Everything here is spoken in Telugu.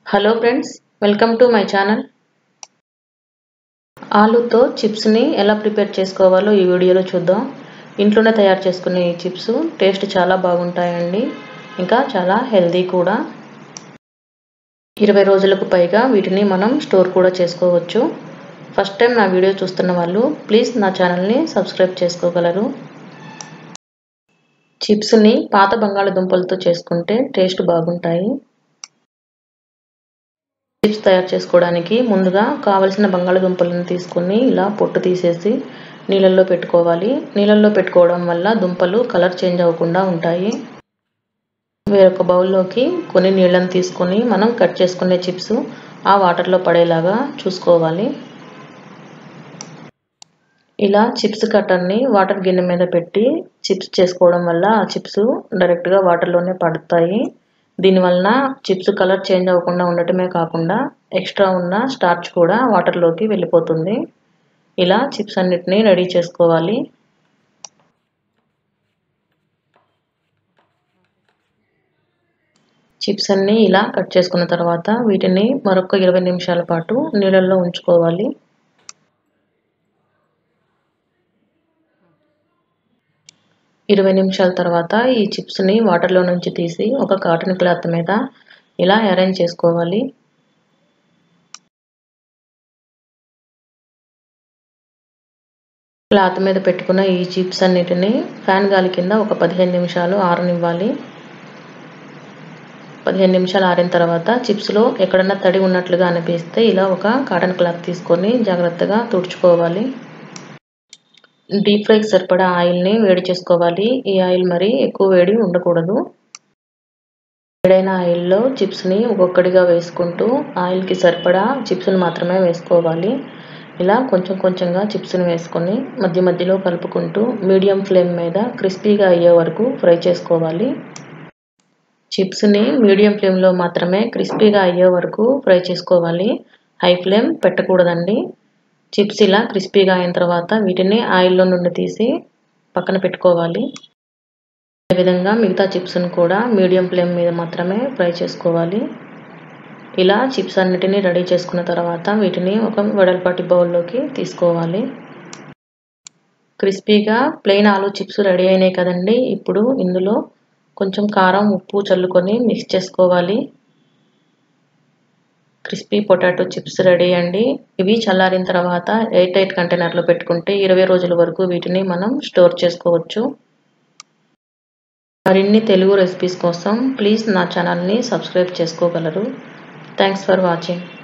hello friends welcome to my channel ఆలూతో చిప్స్ని ఎలా ప్రిపేర్ చేసుకోవాలో ఈ వీడియోలో చూద్దాం ఇంట్లోనే తయారు చేసుకునే ఈ చిప్స్ టేస్ట్ చాలా బాగుంటాయండి ఇంకా చాలా హెల్దీ కూడా ఇరవై రోజులకు పైగా వీటిని మనం స్టోర్ కూడా చేసుకోవచ్చు ఫస్ట్ టైం నా వీడియో చూస్తున్న వాళ్ళు ప్లీజ్ నా ఛానల్ని సబ్స్క్రైబ్ చేసుకోగలరు చిప్స్ని పాత బంగాళదుంపలతో చేసుకుంటే టేస్ట్ బాగుంటాయి చిప్స్ తయారు చేసుకోవడానికి ముందుగా కావలసిన బంగాళదుంపలను తీసుకుని ఇలా పొట్టు తీసేసి నీళ్ళల్లో పెట్టుకోవాలి నీళ్ళల్లో పెట్టుకోవడం వల్ల దుంపలు కలర్ చేంజ్ అవ్వకుండా ఉంటాయి వేరొక బౌల్లోకి కొన్ని నీళ్ళని తీసుకొని మనం కట్ చేసుకునే చిప్స్ ఆ వాటర్లో పడేలాగా చూసుకోవాలి ఇలా చిప్స్ కట్టర్ని వాటర్ గిన్నె మీద పెట్టి చిప్స్ చేసుకోవడం వల్ల ఆ చిప్స్ డైరెక్ట్గా వాటర్లోనే పడతాయి దీనివలన చిప్స్ కలర్ చేంజ్ అవ్వకుండా ఉండటమే కాకుండా ఎక్స్ట్రా ఉన్న స్టార్చ్ కూడా వాటర్లోకి వెళ్ళిపోతుంది ఇలా చిప్స్ అన్నిటినీ రెడీ చేసుకోవాలి చిప్స్ అన్నీ ఇలా కట్ చేసుకున్న తర్వాత వీటిని మరొక ఇరవై నిమిషాల పాటు నీళ్ళల్లో ఉంచుకోవాలి ఇరవై నిమిషాల తర్వాత ఈ చిప్స్ని వాటర్లో నుంచి తీసి ఒక కాటన్ క్లాత్ మీద ఇలా అరేంజ్ చేసుకోవాలి క్లాత్ మీద పెట్టుకున్న ఈ చిప్స్ అన్నిటిని ఫ్యాన్ గాలి కింద ఒక పదిహేను నిమిషాలు ఆరనివ్వాలి పదిహేను నిమిషాలు ఆరిన తర్వాత చిప్స్లో ఎక్కడన్నా తడి ఉన్నట్లుగా అనిపిస్తే ఇలా ఒక కాటన్ క్లాత్ తీసుకొని జాగ్రత్తగా తుడుచుకోవాలి డీప్ ఫ్రైకి సరిపడా ఆయిల్ని వేడి చేసుకోవాలి ఈ ఆయిల్ మరి ఎక్కువ వేడి ఉండకూడదు వేడైన ఆయిల్లో చిప్స్ని ఒక్కొక్కడిగా వేసుకుంటూ ఆయిల్కి సరిపడా చిప్స్ని మాత్రమే వేసుకోవాలి ఇలా కొంచెం కొంచెంగా చిప్స్ని వేసుకొని మధ్య మధ్యలో కలుపుకుంటూ మీడియం ఫ్లేమ్ మీద క్రిస్పీగా అయ్యే వరకు ఫ్రై చేసుకోవాలి చిప్స్ని మీడియం ఫ్లేమ్లో మాత్రమే క్రిస్పీగా అయ్యే వరకు ఫ్రై చేసుకోవాలి హై ఫ్లేమ్ పెట్టకూడదండి చిప్స్ ఇలా క్రిస్పీగా అయిన తర్వాత వీటిని ఆయిల్లో నుండి తీసి పక్కన పెట్టుకోవాలి అదేవిధంగా మిగతా చిప్స్ని కూడా మీడియం ఫ్లేమ్ మీద మాత్రమే ఫ్రై చేసుకోవాలి ఇలా చిప్స్ అన్నిటినీ రెడీ చేసుకున్న తర్వాత వీటిని ఒక వెడల్పాటి బౌల్లోకి తీసుకోవాలి క్రిస్పీగా ప్లెయిన్ ఆలూ చిప్స్ రెడీ అయినాయి కదండి ఇప్పుడు ఇందులో కొంచెం కారం ఉప్పు చల్లుకొని మిక్స్ చేసుకోవాలి క్రిస్పీ పొటాటో చిప్స్ రెడీ అండి ఇవి చల్లారిన తర్వాత ఎయిట్ ఎయిట్ కంటైనర్లో పెట్టుకుంటే ఇరవై రోజుల వరకు వీటిని మనం స్టోర్ చేసుకోవచ్చు మరిన్ని తెలుగు రెసిపీస్ కోసం ప్లీజ్ నా ఛానల్ని సబ్స్క్రైబ్ చేసుకోగలరు థ్యాంక్స్ ఫర్ వాచింగ్